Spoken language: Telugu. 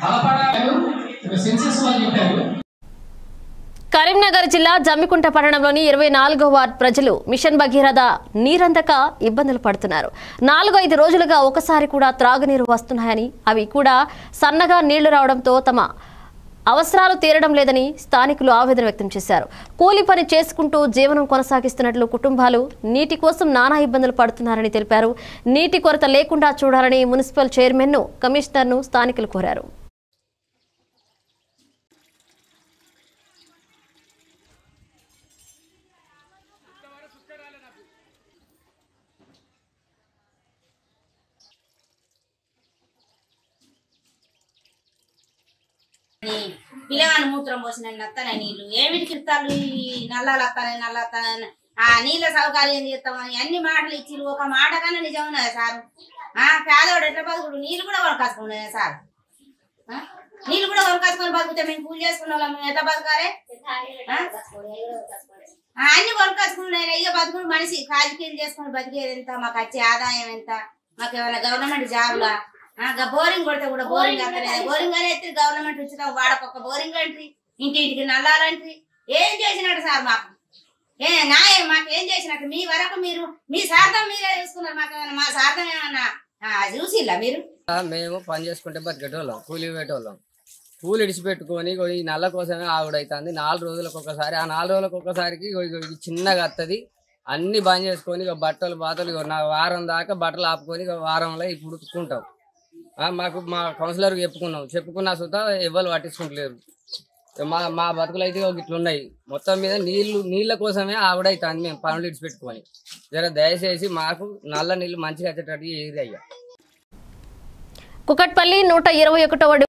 తలపడారు సెన్సెస్ వాళ్ళు చెప్పారు కరీంనగర్ జిల్లా జమ్మికుంట పట్టణంలోని ఇరవై నాలుగో వార్డ్ ప్రజలు మిషన్ భగీరథ నీరందక ఇబ్బందులు పడుతున్నారు నాలుగు ఐదు రోజులుగా ఒకసారి కూడా త్రాగునీరు వస్తున్నాయని అవి కూడా సన్నగా నీళ్లు రావడంతో తమ అవసరాలు తీరడం లేదని స్థానికులు ఆవేదన వ్యక్తం చేశారు కూలి పని చేసుకుంటూ జీవనం కొనసాగిస్తున్నట్లు కుటుంబాలు నీటి కోసం నానా ఇబ్బందులు పడుతున్నారని తెలిపారు నీటి కొరత లేకుండా చూడాలని మున్సిపల్ చైర్మన్ను కమిషనర్ను స్థానికులు కోరారు ఈ పిల్లగాని మూత్రం పోసిన వస్తాయి నీళ్లు ఏమిటికి ఇస్తారు ఈ నల్లాలు వస్తాయి నల్ల వస్తాయి ఆ నీళ్ళ సౌకర్యం చేస్తామని అన్ని మాటలు ఇచ్చి ఒక మాట కన్నా నిజం ఉన్నదా సార్ ఆ పేదవాడు ఎట్లా బతుకుడు నీళ్ళు కూడా కొనకాసుకున్నాయి సార్ ఆ? నీళ్ళు కూడా కొనకాసుకొని బతుకుతే మేము పూజ చేసుకున్న వాళ్ళం మేము ఎట్లా బతకాలి ఆ? ఆ, అన్ని కొనకాసుకున్నాయి ఇక బతుకుడు మనిషి కాజకీయం చేసుకుని బతికేది ఎంత మాకు వచ్చే ఆదాయం ఎంత మాకు ఏమైనా గవర్నమెంట్ జాబ్లా ఆ, గా బోరింగ్ కొడితే కూడా బోరింగ్ అత్తలేదు బోరింగ్ అనేది ఎత్తి గవర్నమెంట్ ఉచితం వాడకొక బోరింగ్ అంట్రి ఇంటింటికి నల్లాలంట్రి ఏం చేసినట్టు సార్ మాకు ఏ నాయం మాకు ఏం చేసినట్టు మీ వరకు మీరు మీ సార్థం మీరే చూసుకున్నారు మాకు ఏమన్నా మా సార్థం ఏమన్నా ఆ, చూసిల్లా మీరు ఆ, మేము పని చేసుకుంటే బతికేటోళ్ళం కూలి పెట్టేటోళ్ళం కూలి ఇడిచిపెట్టుకొని ఇగో ఈ నల్ల కోసమే ఆవిడైతుంది నాలుగు రోజులకు ఒకసారి ఆ నాలుగు రోజులకు ఒక్కసారికి ఇగో ఇగో ఇది చిన్నగా వస్తుంది అన్ని బంద్ చేసుకొని ఇక బట్టలు బాతలు ఇగో నా వారం దాకా బట్టలు ఆపుకొని ఇక వారంలో ఇప్పుడు ఉతుక్కుంటాం ఆ, మాకు మా కౌన్సిలర్కి చెప్పుకున్నాం చెప్పుకున్నా సుతా ఎవరు పట్టించుకుంటలేరు ఇక మా మా బతుకులు అయితే ఒక ఇట్లా ఉన్నాయి మొత్తం మీద నీళ్లు నీళ్ళ కోసమే ఆవిడైతుంది మేము పనులు ఇడిచిపెట్టుకొని జర దయచేసి మాకు నల్ల నీళ్ళు మంచిగా వచ్చేటట్టు ఏది అయ్యా కుకట్పల్లి నూట ఇరవై ఒకటవ